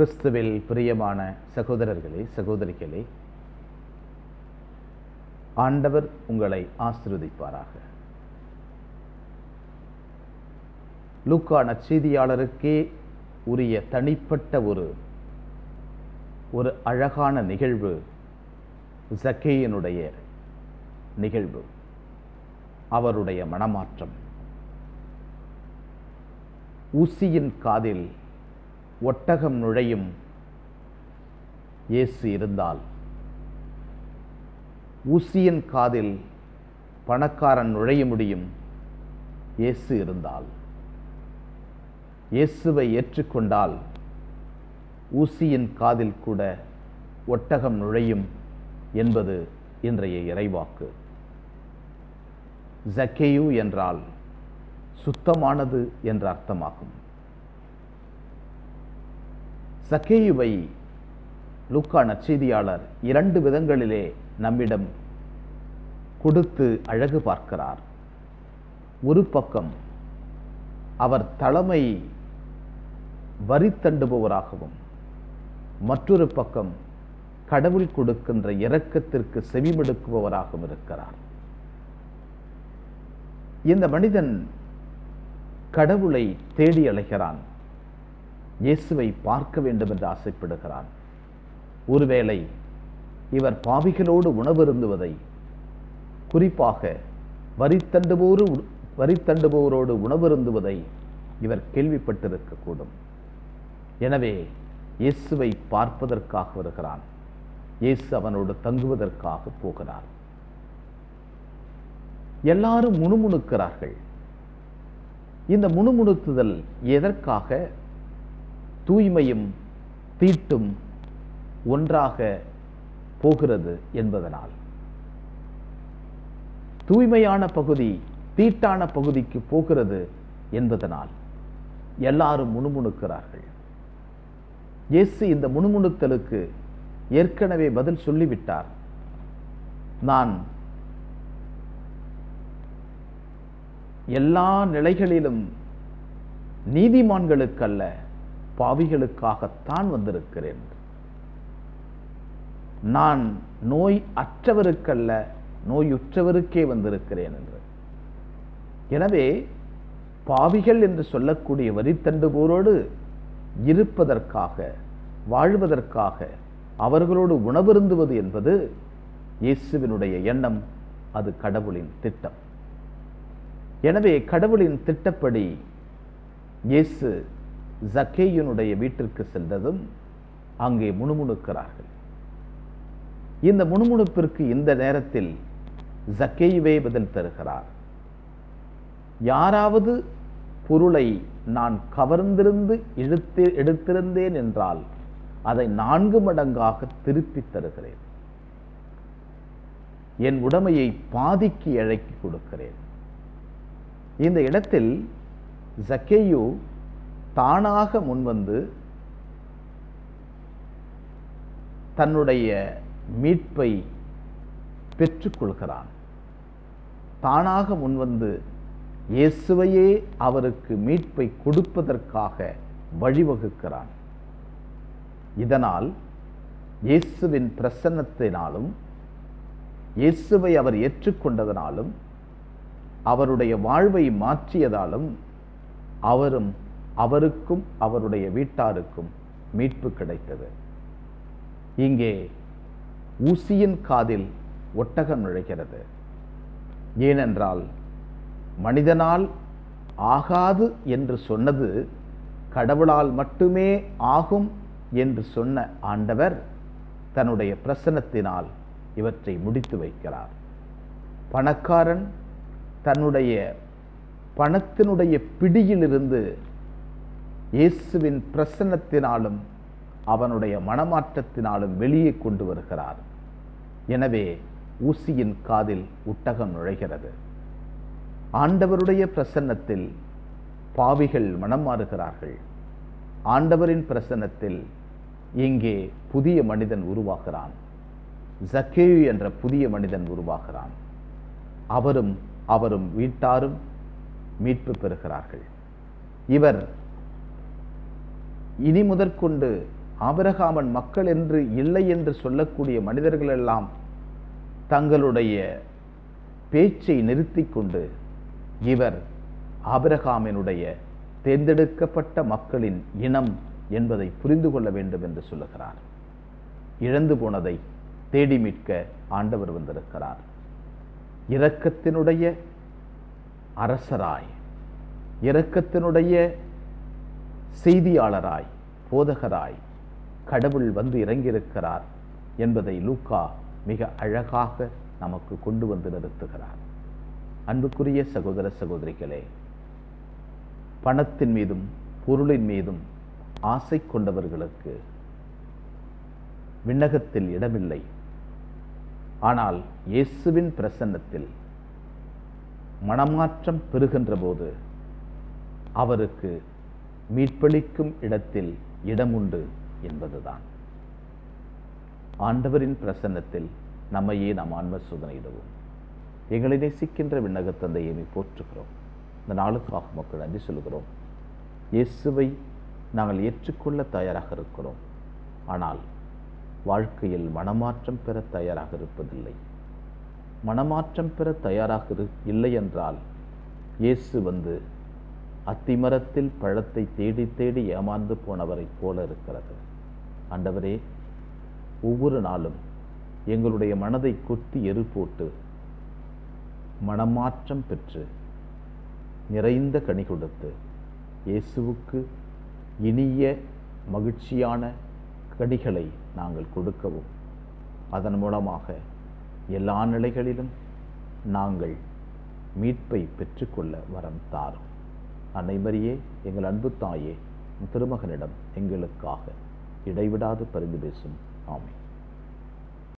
கிறிஸ்துவில் பிரியமான சகோதரர்களே சகோதரிகளே ஆண்டவர் உங்களை ஆசீர்வதிப்பாராக லூக்கா நற்செய்தியாளருக்கே உரிய தனிப்பட்ட ஒரு ஒரு அழகான நிகழ்வு ஜக்கேயனுடைய நிகழ்வு அவருடைய மனமாற்றம் ஊசியின் காதில் ஒட்டகம் நுழையும் இயேசு இருந்தால் ஊசியின் காதில் பணக்காரன் நுழைய முடியும் இயேசு இருந்தால் இயேசுவை ஏற்றுக்கொண்டால் ஊசியின் காதில் கூட ஒட்டகம் நுழையும் என்பது இன்றைய இறைவாக்கு ஜக்கேயு என்றால் சுத்தமானது என்ற அர்த்தமாகும் சக்கேயுவை லூக்கா நற்செய்தியாளர் இரண்டு விதங்களிலே நம்மிடம் கொடுத்து அழகு பார்க்கிறார் ஒரு பக்கம் அவர் தலைமை வரி தண்டுபவராகவும் மற்றொரு பக்கம் கடவுள் கொடுக்கின்ற இரக்கத்திற்கு செவிமடுக்குபவராகவும் இருக்கிறார் இந்த மனிதன் கடவுளை தேடி அலைகிறான் இயேசுவை பார்க்க வேண்டும் என்று ஆசைப்படுகிறான் ஒருவேளை இவர் பாவிகளோடு உணவருந்துவதை குறிப்பாக வரித்தண்டுபோரு வரித்தண்டுபவரோடு உணவருந்துவதை இவர் கேள்விப்பட்டிருக்கக்கூடும் எனவே இயேசுவை பார்ப்பதற்காக வருகிறான் இயேசு அவனோடு தங்குவதற்காக போகிறார் எல்லாரும் முணுமுணுக்கிறார்கள் இந்த முணுமுணுத்துதல் எதற்காக தூய்மையும் தீட்டும் ஒன்றாக போகிறது என்பதனால் தூய்மையான பகுதி தீட்டான பகுதிக்கு போகிறது என்பதனால் எல்லாரும் முணுமுணுக்கிறார்கள் இயேசு இந்த முணுமுணுத்தலுக்கு ஏற்கனவே பதில் சொல்லிவிட்டார் நான் எல்லா நிலைகளிலும் நீதிமான்களுக்கல்ல பாவிகளுக்காகத்தான் வந்திருக்கிறேன் நான் நோய் அற்றவருக்கல்ல நோயுற்றவருக்கே வந்திருக்கிறேன் என்று எனவே பாவிகள் என்று சொல்லக்கூடிய வரித்தண்டுபோரோடு இருப்பதற்காக வாழ்வதற்காக அவர்களோடு உணவருந்துவது என்பது இயேசுவினுடைய எண்ணம் அது கடவுளின் திட்டம் எனவே கடவுளின் திட்டப்படி இயேசு ஜக்கேயனுடைய வீட்டிற்கு சென்றதும் அங்கே முணுமுணுக்கிறார்கள் இந்த முணுமுணுப்பிற்கு இந்த நேரத்தில் ஜக்கேயுவே பதில் தருகிறார் யாராவது பொருளை நான் கவர்ந்திருந்து இழுத்து எடுத்திருந்தேன் என்றால் அதை நான்கு மடங்காக திருப்பித் தருகிறேன் என் உடமையை பாதிக்கு இழைக்கி கொடுக்கிறேன் இந்த இடத்தில் ஜக்கேயு தானாக முன்வந்து தன்னுடைய மீட்பை பெற்றுக்கொள்கிறான் தானாக முன்வந்து இயேசுவையே அவருக்கு மீட்பை கொடுப்பதற்காக வழிவகுக்கிறான் இதனால் இயேசுவின் பிரசன்னத்தினாலும் இயேசுவை அவர் ஏற்றுக்கொண்டதனாலும் அவருடைய வாழ்வை மாற்றியதாலும் அவரும் அவருக்கும் அவருடைய வீட்டாருக்கும் மீட்பு கிடைத்தது இங்கே ஊசியின் காதில் ஒட்டகம் நுழைகிறது ஏனென்றால் மனிதனால் ஆகாது என்று சொன்னது கடவுளால் மட்டுமே ஆகும் என்று சொன்ன ஆண்டவர் தன்னுடைய பிரசனத்தினால் இவற்றை முடித்து வைக்கிறார் பணக்காரன் தன்னுடைய பணத்தினுடைய பிடியிலிருந்து இயேசுவின் பிரசன்னத்தினாலும் அவனுடைய மனமாற்றத்தினாலும் வெளியே கொண்டு வருகிறார் எனவே ஊசியின் காதில் உட்டகம் நுழைகிறது ஆண்டவருடைய பிரசன்னத்தில் பாவிகள் மனம் மாறுகிறார்கள் ஆண்டவரின் பிரசன்னத்தில் இங்கே புதிய மனிதன் உருவாகிறான் ஜக்கேயு என்ற புதிய மனிதன் உருவாகிறான் அவரும் அவரும் வீட்டாரும் மீட்பு பெறுகிறார்கள் இவர் இனி முதற்கொண்டு ஆபிரகாமன் மக்கள் என்று இல்லை என்று சொல்லக்கூடிய மனிதர்கள் எல்லாம் தங்களுடைய பேச்சை நிறுத்திக் கொண்டு இவர் ஆபிரகாமினுடைய தேர்ந்தெடுக்கப்பட்ட மக்களின் இனம் என்பதை புரிந்து கொள்ள வேண்டும் என்று சொல்லுகிறார் இழந்து போனதை தேடி மீட்க ஆண்டவர் வந்திருக்கிறார் இரக்கத்தினுடைய அரசராய் இரக்கத்தினுடைய செய்தியாளராய் போதகராய் கடவுள் வந்து இறங்கியிருக்கிறார் என்பதை லூக்கா மிக அழகாக நமக்கு கொண்டு வந்து நிறுத்துகிறார் அன்புக்குரிய சகோதர சகோதரிகளே பணத்தின் மீதும் பொருளின் மீதும் ஆசை கொண்டவர்களுக்கு விண்ணகத்தில் இடமில்லை ஆனால் இயேசுவின் பிரசன்னத்தில் மனமாற்றம் பெறுகின்ற போது அவருக்கு மீட்பளிக்கும் இடத்தில் இடம் உண்டு என்பதுதான் ஆண்டவரின் பிரசன்னத்தில் நம்மையே நாம் ஆன்ம சோதனையிடுவோம் எங்களை நேசிக்கின்ற விண்ணக தந்தையை போற்றுகிறோம் இந்த நாளுக்காக மக்கள் நன்றி சொல்கிறோம் இயேசுவை நாங்கள் ஏற்றுக்கொள்ள தயாராக இருக்கிறோம் ஆனால் வாழ்க்கையில் மனமாற்றம் பெற தயாராக இருப்பதில்லை மனமாற்றம் பெற தயாராக இரு இல்லை என்றால் இயேசு வந்து அத்திமரத்தில் பழத்தை தேடி தேடி ஏமாந்து போனவரைப் போல இருக்கிறது ஆண்டவரே ஒவ்வொரு நாளும் எங்களுடைய மனதை கொத்தி எரு போட்டு மனமாற்றம் பெற்று நிறைந்த கனி கொடுத்து இயேசுவுக்கு இனிய மகிழ்ச்சியான கனிகளை நாங்கள் கொடுக்கவும் அதன் மூலமாக எல்லா நிலைகளிலும் நாங்கள் மீட்பை பெற்றுக்கொள்ள வரம் தாரும் அன்னைமரியே எங்கள் அன்பு தாயே திருமகனிடம் எங்களுக்காக இடைவிடாது பரிந்து பேசும் ஆமை